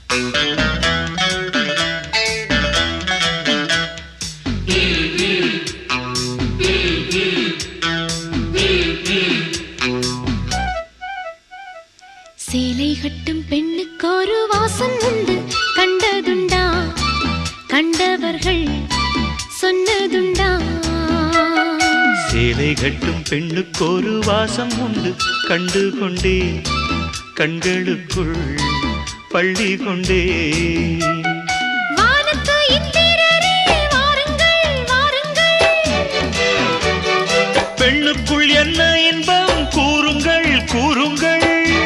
சேலை கட்டும் பெண்ணுக்கு ஒரு வாசம் உண்டு கண்டதுண்டா கண்டவர்கள் சொன்னதுண்டா சேலை கட்டும் பெண்ணுக்கு ஒரு வாசம் உண்டு கண்டு கொண்டே கண்களுக்குள் பள்ளி கொண்டே வானத்து இந்திரரே வாருங்கள் வாருங்கள் பெண்ணுக்குள் என்ன இன்பம் கூறுங்கள் கூறுங்கள்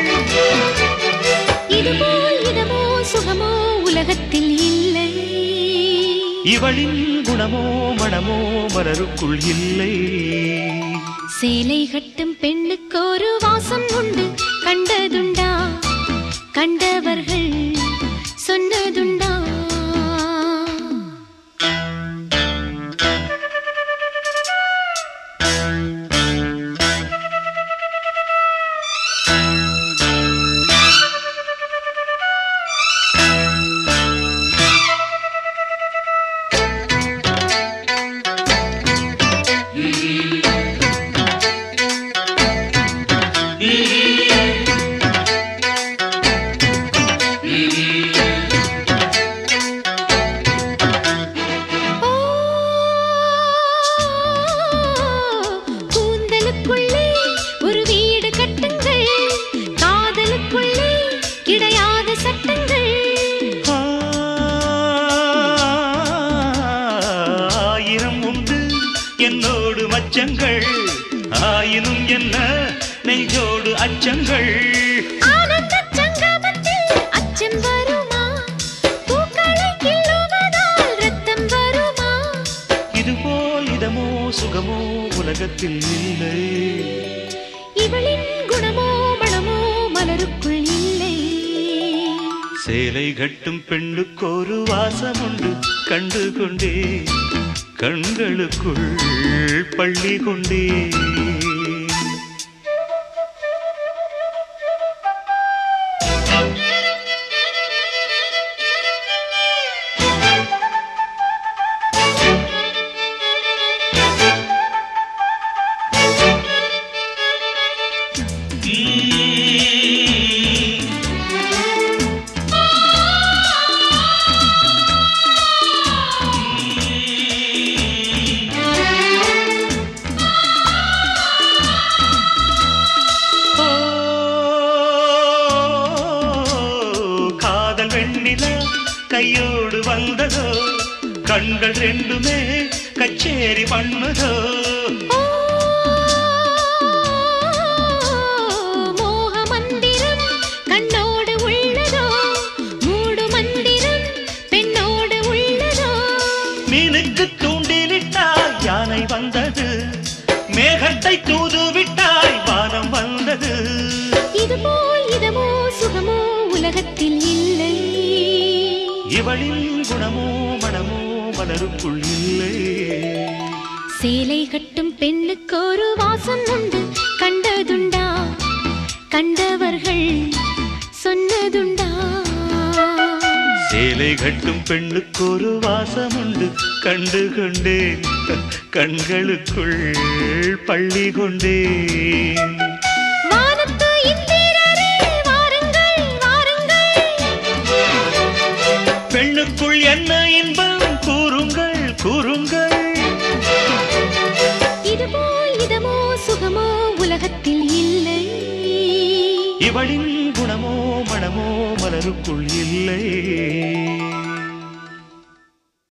இதுபோல் இதமோ சுகமோ உலகத்தில் இல்லை இவளின் குணமோ மனமோ மலருக்குள் இல்லை சேலை கட்டும் பெண்ணுக்கு ஒரு வாசம் உண்டு கண்டதுண்டா கண்டவர்கள் சொன்னதுண்டா ஓ, கூந்தலுக்குள்ளே ஒரு வீடு கட்டுங்கள் காதலுக்குள்ளே கிடையாத சட்டங்கள் ஆயிரம் உண்டு என்னோடு மச்சங்கள் ஆயினும் என்ன நெஞ்சோடு அச்சங்கள் ஆனந்தச் சங்கமத்தில் அச்சம் வருமா பூக்களை கிள்ளுவதால் ரத்தம் வருமா இதுபோல் இதமோ சுகமோ உலகத்தில் இல்லை இவளின் குணமோ மனமோ மலருக்குள் இல்லை சேலை கட்டும் பெண்ணுக்கு ஒரு வாசம் உண்டு கண்டு கொண்டே கண்களுக்குள் பள்ளி கொண்டே ஓ, காதல் வெண்ணில கையோடு வந்ததோ கண்கள் ரெண்டுமே கச்சேரி பண்ணுதோ ஓ, மோக மந்திரம் கண்ணோடு உள்ளதோ மூடு மந்திரம் பெண்ணோடு உள்ளதோ மீனுக்கு தூண்டிலிட்டாய் யானை வந்தது மேகத்தை தூதுவிட்டாய் வானம் வந்தது இதுபோல் இதமோ சுகமோ உலகத்தில் இல்லை இவளின் குணமோ மனமோ மலருக்குள் இல்லை சேலை கட்டும் பெண்ணுக்கு ஒரு வாசம் உண்டு கண்டதுண்டா கண்டவர்கள் சொன்னதுண்டா சேலை கட்டும் பெண்ணுக்கு ஒரு வாசம் உண்டு கண்டு கொண்டேன் கண்களுக்குள் பள்ளி கொண்டேன் வானத்து இந்திரரே வாருங்கள் வாருங்கள் பெண்ணுக்குள் என்ன இன்பம் கூறுங்கள் கூறுங்கள் இதுபோல் இதமோ சுகமோ உலகத்தில் இல்லை இவளின்